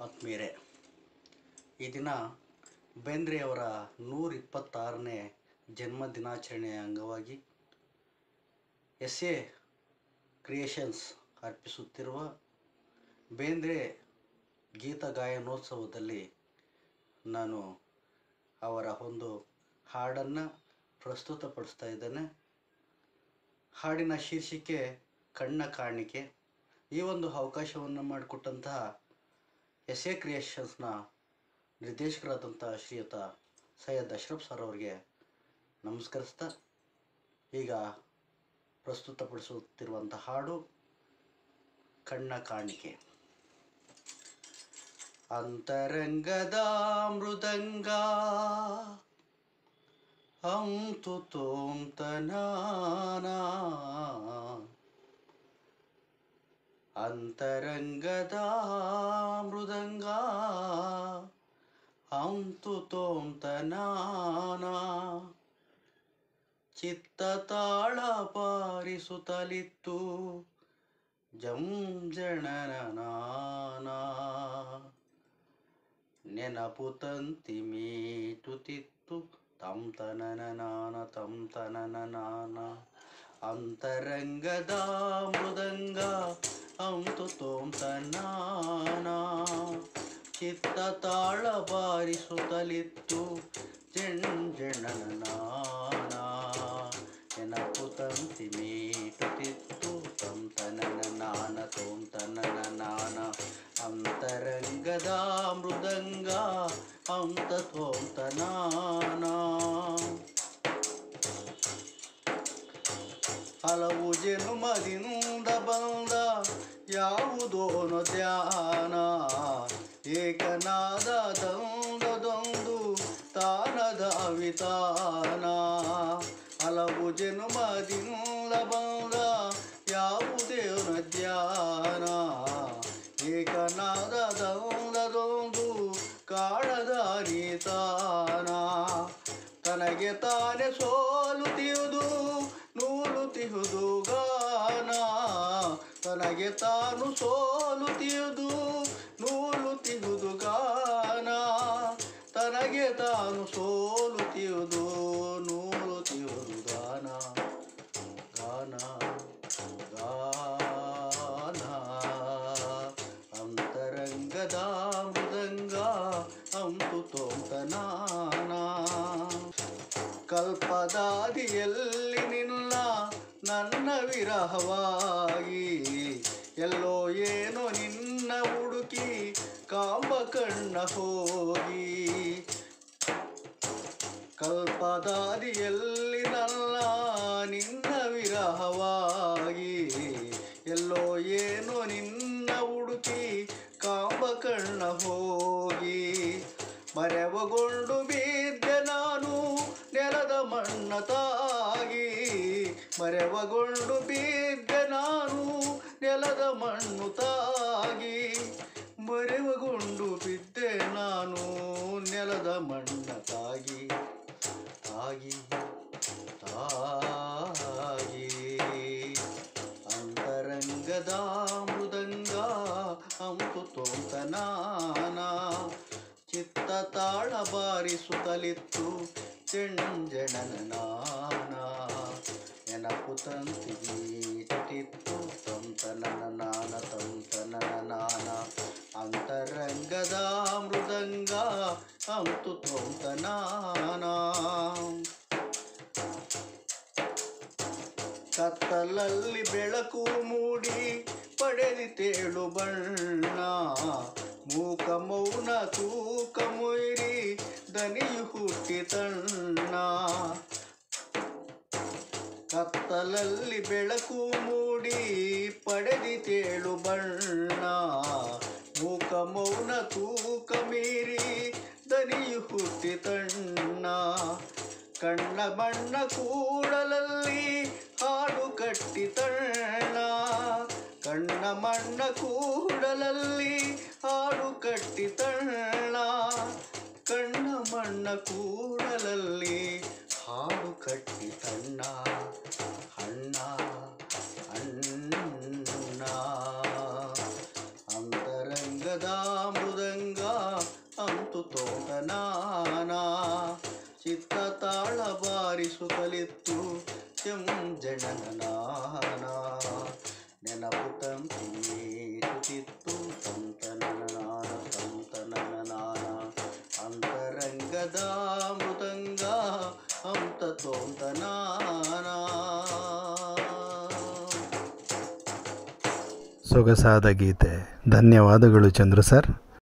ಆತ್ಮೀಯರೇ ಈ ದಿನ ಬೇಂದ್ರೆಯವರ ನೂರ ಇಪ್ಪತ್ತಾರನೇ ಜನ್ಮ ದಿನಾಚರಣೆಯ ಅಂಗವಾಗಿ ಎಸ್ ಎ ಕ್ರಿಯೇಷನ್ಸ್ ಅರ್ಪಿಸುತ್ತಿರುವ ಬೇಂದ್ರೆ ಗೀತ ಗಾಯನೋತ್ಸವದಲ್ಲಿ ನಾನು ಅವರ ಒಂದು ಹಾಡನ್ನು ಪ್ರಸ್ತುತಪಡಿಸ್ತಾ ಇದ್ದೇನೆ ಹಾಡಿನ ಶೀರ್ಷಿಕೆ ಕಣ್ಣ ಕಾಣಿಕೆ ಈ ಒಂದು ಅವಕಾಶವನ್ನು ಮಾಡಿಕೊಟ್ಟಂತಹ ಎಸ್ ಎ ಕ್ರಿಯೇಷನ್ಸ್ನ ನಿರ್ದೇಶಕರಾದಂಥ ಶ್ರೀಯುತ ಸೈಯದ್ ಅಶ್ರಫ್ ಸರ್ ಅವರಿಗೆ ನಮಸ್ಕರಿಸ್ತಾ ಈಗ ಪ್ರಸ್ತುತಪಡಿಸುತ್ತಿರುವಂಥ ಹಾಡು ಕಣ್ಣ ಕಾಣಿಕೆ ಅಂತರಂಗದ ಮೃದಂಗ ಅಂತು ತೋಂತನಾನ ಅಂತರಂಗದ ಮೃದಂಗ ಅಂತು ತೋಂತನಾನ ಚಿತ್ತ ತಾಳ ಪಾರಿಸುತ್ತಲಿತ್ತು ಜಂ ಜನನ ನೆನಪು ತಂತಿ ಮೀಟುತ್ತಿತ್ತು ತಂ ತನನ ನಾನ ತಂ ತನನ ನಾನ ಅಂತರಂಗದ ಮೃದಂಗ ಅಂತು ತೋಂ ತನಾನ ಚಿತ್ತ ತಾಳ ಬಾರಿಸುತ್ತಲಿತ್ತು ಜಂಜಣನ ನಾನ ನೆನಪು ತಂತಿ ಮೀಟುತ್ತಿತ್ತು ತಂ ತನನ ನಾನ ತೋಂ ತನನ ನಾನ ಅಂತರಂಗದ ಮೃದಂಗ ಅಂತ ತೋಂತ ನಾನ ಹಲವು ಜನುಮದಿಂದ ಬಂದ ಯಾವುದೋನು ಧ್ಯಾನ ಏಕನಾದ ದಂದದೊಂದು ತಾನದ ವಿತಾನ ಹಲವು ಜನುಮದಿಂದ ಬಂದ ಯಾವುದೇವನ ಧ್ಯಾನ ಏಕನಾದ ದಂದದೊಂದು ಕಾಳದ ನೀತಾನ ತನಗೆ ತಾನೇ ಸೋಲುತ್ತಿಯುವುದು ನೂಲುತ್ತಿಹುದು ಗಾನ ತನಗೆ ತಾನು ಸೋಲುತ್ತಿಯುವುದು ನೂಲುತ್ತಿಹುದು ಗಾನ ತನಗೆ ತಾನು ಸೋಲುತ್ತಿಯುವುದು ನೂಲುತ್ತಿಹುದು ಗಾನ ಗಾನ ಗಾನ ಅಂತರಂಗದ ಮೃದಂಗ ಅಂತು ತೋಂತನಾನ ಕಲ್ಪದಾದಿಯಲ್ಲಿ ನಿನ್ನ ನನ್ನ ವಿರಹವಾಗಿ ಎಲ್ಲೋ ಏನೋ ನಿನ್ನ ಹುಡುಕಿ ಕಾಂಬ ಕಣ್ಣ ಹೋಗಿ ಕಲ್ಪದಾದಿಯಲ್ಲಿ ನನ್ನ ನಿನ್ನ ವಿರಹವಾಗಿ ಎಲ್ಲೋ ಏನೋ ನಿನ್ನ ಹುಡುಕಿ ಕಾಂಬ ಕಣ್ಣ ಹೋಗಿ ಮರೆವಗೊಂಡು ಬಿದ್ದೆ ನಾನು ನೆಲದ ಮಣ್ಣ ತಾಗಿ ಮರೆವಗೊಂಡು ಬಿದ್ದೆ ನಾನು ನೆಲದ ಮಣ್ಣು ತಾಗಿ ಮರೆವಗೊಂಡು ಬಿದ್ದೆ ನಾನು ನೆಲದ ಮಣ್ಣ ತಾಗಿ ತಾಗಿ ತಾಗಿ ಅಂತರಂಗದ ಮೃದಂಗ ಅಂತು ತೋಂತನಾನ ಚಿತ್ತ ತಾಳ ಬಾರಿಸುತ್ತಲಿತ್ತು ಚೆಂಜಣನ ನಾನ ನೆನಪು ತಂತಿತ್ತು ತಂತನನ ನಾನ ತಂತನನ ನಾನ ಅಂತರಂಗದ ಮೃದಂಗ ಅಂತು ತೋಂತನಾನ ಕತ್ತಲಲ್ಲಿ ಬೆಳಕು ಮೂಡಿ ಪಡೆದಿತೇಳು ಬಣ್ಣ ಮೂಕ ಮೌನ ತೂಕ ಮೊಯ್ರಿ ದನಿಯು ಹುಟ್ಟಿ ತಣ್ಣ ಕತ್ತಲಲ್ಲಿ ಬೆಳಕು ಮೂಡಿ ಪಡೆದಿತೇಳು ಬಣ್ಣ ಮೂಕ ಮೌನ ತೂಕ ಮೀರಿ ದನಿಯು ಹುಟ್ಟಿ ತಣ್ಣ ಕಣ್ಣ ಬಣ್ಣ ಕೂಡಲಲ್ಲಿ ಹಾಡು ಕಟ್ಟಿ ತಣ್ಣ ಕಣ್ಣ ಮಣ್ಣ ಕೂಡಲಲ್ಲಿ ಹಾಡು ಕಟ್ಟಿ ತಣ್ಣ ಕಣ್ಣ ಮಣ್ಣ ಕೂಡಲಲ್ಲಿ ಹಾಡು ಕಟ್ಟಿ ತಣ್ಣ ಅಣ್ಣ ಅಣ್ಣ ಅಂತರಂಗದ ಮೃದಂಗ ಅಂತು ತೋಟನಾನ ಚಿತ್ತ ತಾಳ ಬಾರಿಸುತ್ತಲಿತ್ತು ಎಂ ಜನನಾನ ನೆನಪು ತಂತಿತ್ತು ತಂತನನಾನ ತಂತನನಾನ ಅಂತರಂಗದ ಮೃದಂಗ ಅಂತ ತೋಂತನಾನ ಸೊಗಸಾದ ಗೀತೆ ಧನ್ಯವಾದಗಳು ಚಂದ್ರು ಸರ್